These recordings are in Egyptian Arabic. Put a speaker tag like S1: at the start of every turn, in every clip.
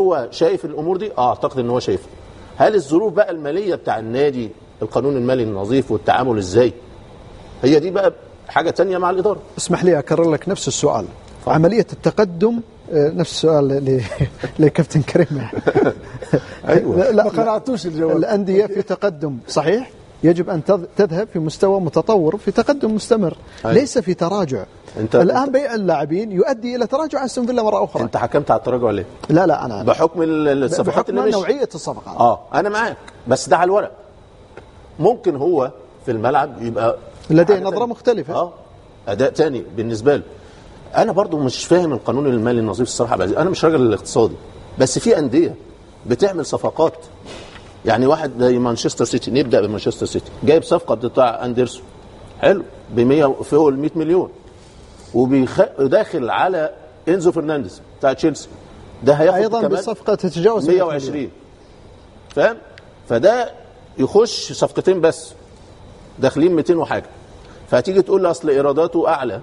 S1: هو شايف الامور دي اه اعتقد ان هو شايفها هل الظروف بقى الماليه بتاع النادي القانون المالي النظيف والتعامل ازاي هي دي بقى حاجه تانية مع الاداره
S2: اسمح لي اكرر لك نفس السؤال عمليه التقدم آه، نفس السؤال ل- لكابتن كريم
S1: أيوة.
S2: لا
S3: ما قنعتوش الجواب.
S2: الانديه في تقدم صحيح يجب ان تذ- تذهب في مستوى متطور في تقدم مستمر
S1: أيوة.
S2: ليس في تراجع
S1: أنت-
S2: الان
S1: أنت-
S2: بيع اللاعبين يؤدي الى تراجع استون فيلا مره اخرى
S1: انت حكمت على التراجع ليه
S2: لا لا انا
S1: بحكم ال- الصفقات
S2: بحكم
S1: اللي مشي
S2: نوعيه الصفقات
S1: اه انا معاك بس ده على الورق ممكن هو في الملعب يبقى
S2: لديه
S1: حاجة
S2: نظرة
S1: تانية.
S2: مختلفة.
S1: اه اداء تاني بالنسبه له انا برضو مش فاهم القانون المالي النظيف الصراحه بعزيز. انا مش راجل اقتصادي بس في انديه بتعمل صفقات يعني واحد زي مانشستر سيتي نبدا بمانشستر سيتي جايب صفقه بتاع اندرسون حلو ب 100 فوق ال 100 مليون وداخل على انزو فرنانديز بتاع تشيلسي ده هياخد
S2: ايضا
S1: كمان
S2: بصفقه تتجاوز 100 مليون.
S1: 120 فاهم فده يخش صفقتين بس داخلين 200 وحاجه فهتيجي تقول لي اصل ايراداته اعلى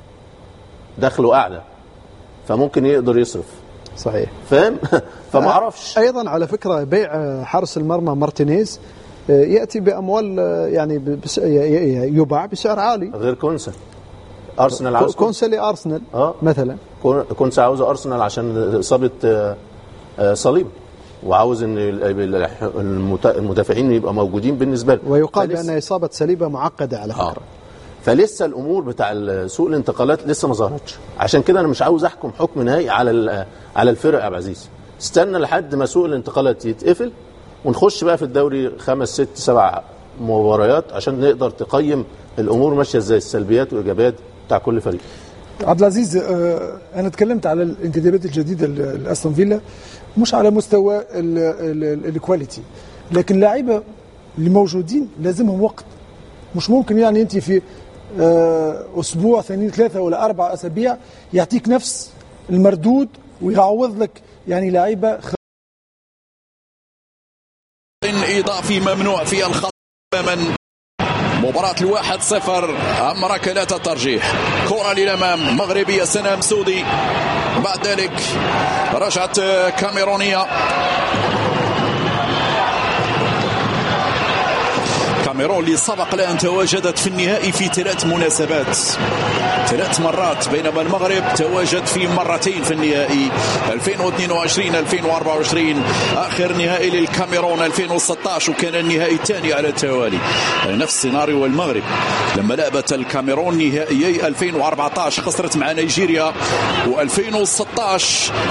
S1: دخله اعلى فممكن يقدر يصرف
S2: صحيح
S1: فاهم فما اعرفش
S2: ايضا على فكره بيع آه، حارس المرمى مارتينيز آه، ياتي باموال آه، يعني بس- ي- ي- يباع بسعر عالي
S1: غير كونسا ارسنال عاوز
S2: كونسا لارسنال
S1: آه.
S2: مثلا
S1: كون- كونسا عاوز ارسنال عشان اصابه آه، آه، صليب وعاوز ان ال- المت- المدافعين يبقى موجودين بالنسبه له
S2: ويقال
S1: فلسه-
S2: بان اصابه سليبه معقده على
S1: اه
S2: فكره
S1: فلسه الامور بتاع ال- سوق الانتقالات لسه ما ظهرتش عشان كده انا مش عاوز احكم حكم نهائي على ال- على الفرق يا عبد العزيز استنى لحد ما سوق الانتقالات يتقفل ونخش بقى في الدوري خمس ست سبع مباريات عشان نقدر تقيم الامور ماشيه ازاي السلبيات والايجابيات بتاع كل فريق
S3: عبد العزيز آه، انا اتكلمت على الانتدابات الجديده ل- لاستون فيلا مش على مستوى ال- ال- ال- الكواليتي لكن اللعيبه اللي موجودين لازمهم وقت مش ممكن يعني انت في آه، اسبوع ثانيين ثلاثه ولا اربع اسابيع يعطيك نفس المردود ويعوض لك يعني لعيبه
S4: إضافي ممنوع في الخط تماما مباراة الواحد صفر أما ركلات الترجيح كرة للأمام مغربية سنام سودي بعد ذلك رجعت كاميرونية كاميرون اللي سبق لها أن تواجدت في النهائي في ثلاث مناسبات ثلاث مرات بينما المغرب تواجد في مرتين في النهائي 2022 2024 آخر نهائي للكاميرون 2016 وكان النهائي الثاني على التوالي نفس سيناريو المغرب لما لعبت الكاميرون نهائيي 2014 خسرت مع نيجيريا و2016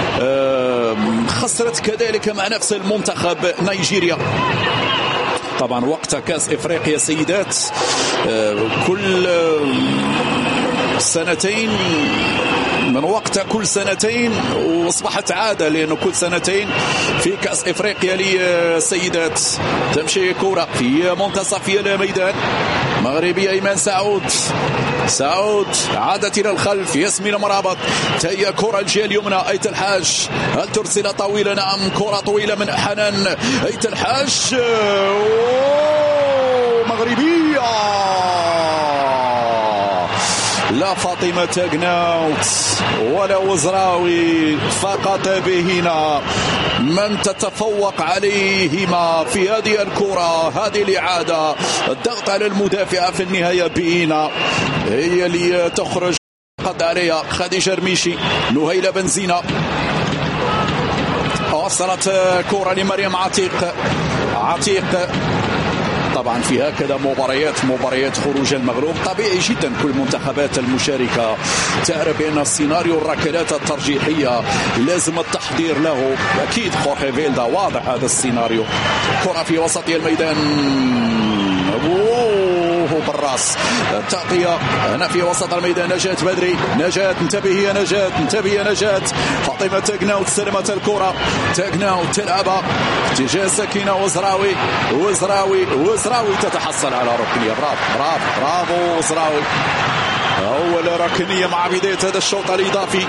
S4: خسرت كذلك مع نفس المنتخب نيجيريا طبعا وقت كاس افريقيا سيدات آه، كل آه، سنتين من وقتها كل سنتين واصبحت عاده لانه كل سنتين في كاس افريقيا للسيدات تمشي كره في منتصف الميدان مغربي ايمن سعود سعود عادت الى الخلف ياسمين مرابط تهي كره الجهه اليمنى ايت الحاج هل ترسل طويله نعم كره طويله من حنان ايت الحاج أوه، مغربيه لا فاطمة تقناوت ولا وزراوي فقط بهنا من تتفوق عليهما في هذه الكرة هذه الإعادة الضغط على المدافعة في النهاية بهنا هي اللي تخرج قد عليها خديجة رميشي نهيلة بنزينة وصلت كرة لمريم عتيق عتيق طبعا في هكذا مباريات مباريات خروج المغلوب طبيعي جدا كل المنتخبات المشاركة تعرف بأن السيناريو الركلات الترجيحية لازم التحضير له أكيد خورخي فيلدا واضح هذا السيناريو كرة في وسط الميدان أوه بالراس التغطية هنا في وسط الميدان نجاة بدري نجاة انتبهي يا نجاة انتبهي يا نجاة فاطمة تقناو استلمت الكرة تقناو تلعبها اتجاه سكينة وزراوي وزراوي وزراوي تتحصل على ركنية برافو برافو برافو وزراوي أول ركنية مع بداية هذا الشوط الإضافي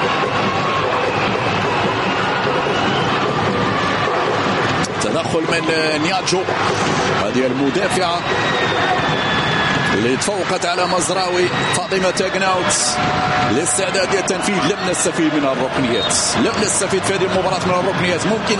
S4: تدخل من نياجو هذه المدافعة اللي تفوقت على مزراوي فاطمه تاجناوت الاستعداد للتنفيذ لم نستفيد من الركنيات لم نستفيد في هذه المباراه من الركنيات ممكن